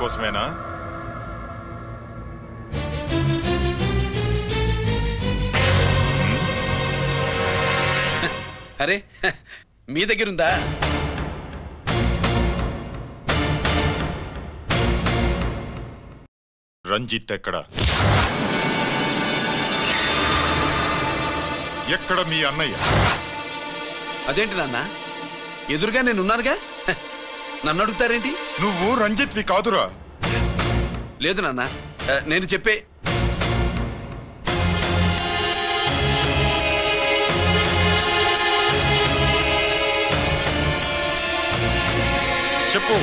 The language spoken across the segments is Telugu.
కోసమేనా అరే మీ దగ్గరుందా రంజిత్ ఎక్కడ ఎక్కడ మీ అన్నయ్య అదేంటి నాన్న ఎదురుగా నేను ఉన్నానుగా హ, నన్ను అడుగుతారేంటి నువ్వు రంజిత్వి కాదురా లేదు నాన్న ఆ, నేను చెప్పే చెప్పు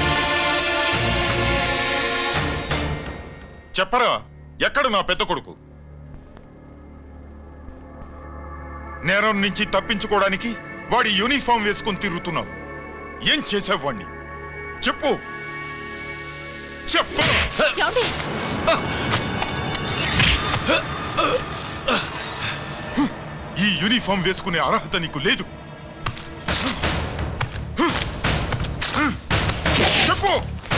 చెప్పరా ఎక్కడ నా పెద్ద కొడుకు నేరం నుంచి తప్పించుకోవడానికి వాడి యూనిఫామ్ వేసుకొని తిరుగుతున్నావు ఏం చేసావు వాణ్ణి చెప్పు చెప్పు ఏమండి ఈ యూనిఫామ్ వేసుకునే అర్హత నీకు లేదు చెప్పు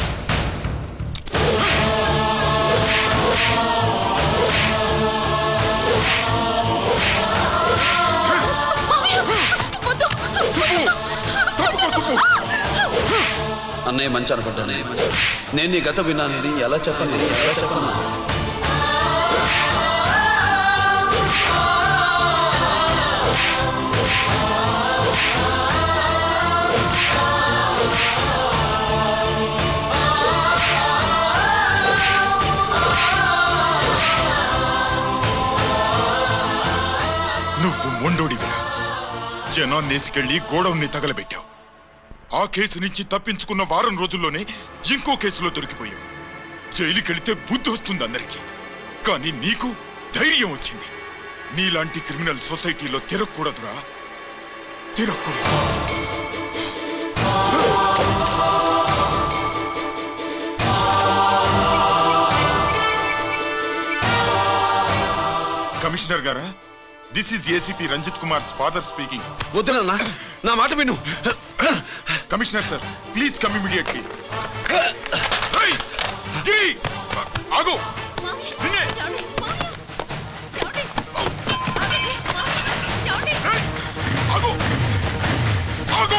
వద్దు చెప్పు తప్పుకో చెప్పు అన్నయ్య మంచి అనుకుంటానే నేను నీ గత విన్నానని ఎలా చెప్పను ఎలా చెప్పను నువ్వు మొండోడివిరా జనాన్నేసుకెళ్లి గోడౌన్ని తగలబెట్టావు ఆ కేసు నుంచి తప్పించుకున్న వారం రోజుల్లోనే ఇంకో కేసులో దొరికిపోయావు జైలుకెళితే బుద్ధి వస్తుంది అందరికీ కానీ నీకు ధైర్యం వచ్చింది నీలాంటి క్రిమినల్ సొసైటీలో తిరగకూడదురా తిరగకూడదు కమిషనర్ గారా this is ACP Ranjit Kumar father speaking వద్దు నాన్న నా మాట విను commissioner sir please come immediately Giri ఆగు నిన్నే ఏమండి ఏమండి ఏమండి ఏయ్! ఆగు ఆగు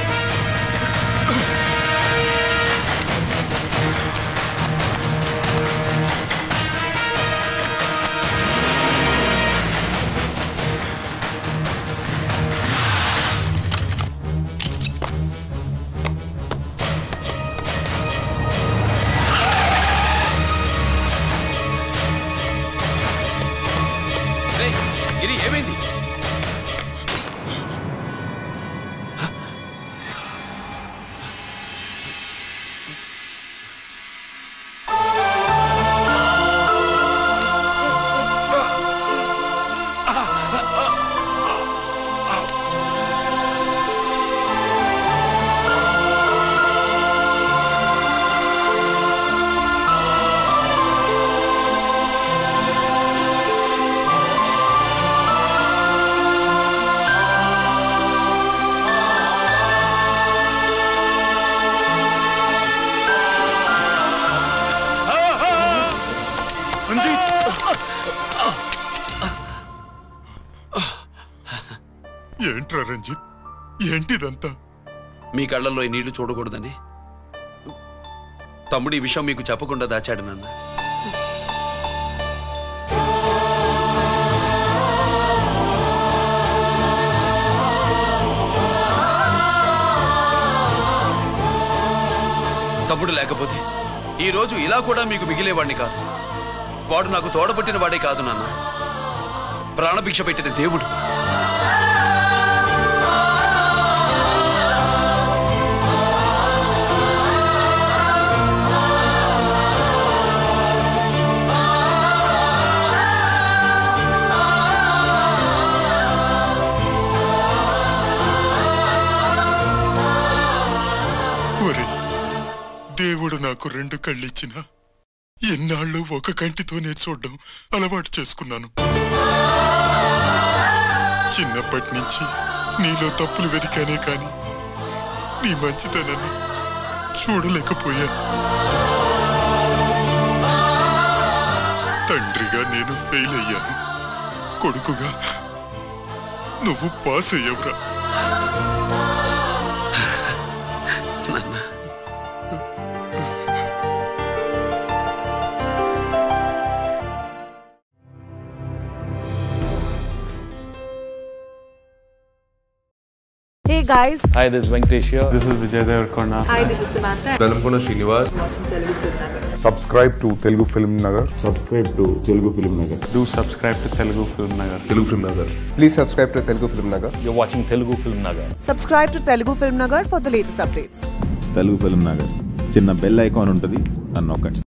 రేయ్, గిరి ఏమైంది రంజిత్ ఏంట్రా రంజిత్ ఏంటిదంతా మీ కళ్ళల్లో ఈ నీళ్లు చూడకూడదని తమ్ముడు ఈ విషయం మీకు చెప్పకుండా దాచాడు నాన్న తమ్ముడు లేకపోతే ఈ రోజు ఇలా కూడా మీకు మిగిలేవాడిని కాదు వాడు నాకు తోడబుట్టిన వాడే కాదు నాన్న ప్రాణభిక్ష పెట్టిన దేవుడు ఒరే దేవుడు నాకు రెండు కళ్ళిచ్చిన ఎన్నాళ్ళు ఒక కంటితోనే చూడడం అలవాటు చేసుకున్నాను చిన్నప్పటి నుంచి నీలో తప్పులు వెతికానే కాని నీ మంచితనాన్ని చూడలేకపోయాను కొడుకుగా నువ్వు పాస్ అయ్యవురా నాన్న Hey guys, Hi, this is Venkatesh here. This is Vijay Devarkonda. hi, this is Samantha. Velankonda Srinivas subscribe to Telugu Film Nagar. subscribe to Telugu Film Nagar. Do subscribe to Telugu Film Nagar. Telugu film Nagar Please subscribe to Telugu Film Nagar. You're watching Telugu Film Nagar. Subscribe to Telugu Film Nagar for the latest updates. Telugu film Nagar చిన్న బెల్ ఐకాన్ ఉంటుంది అని నొక్కండి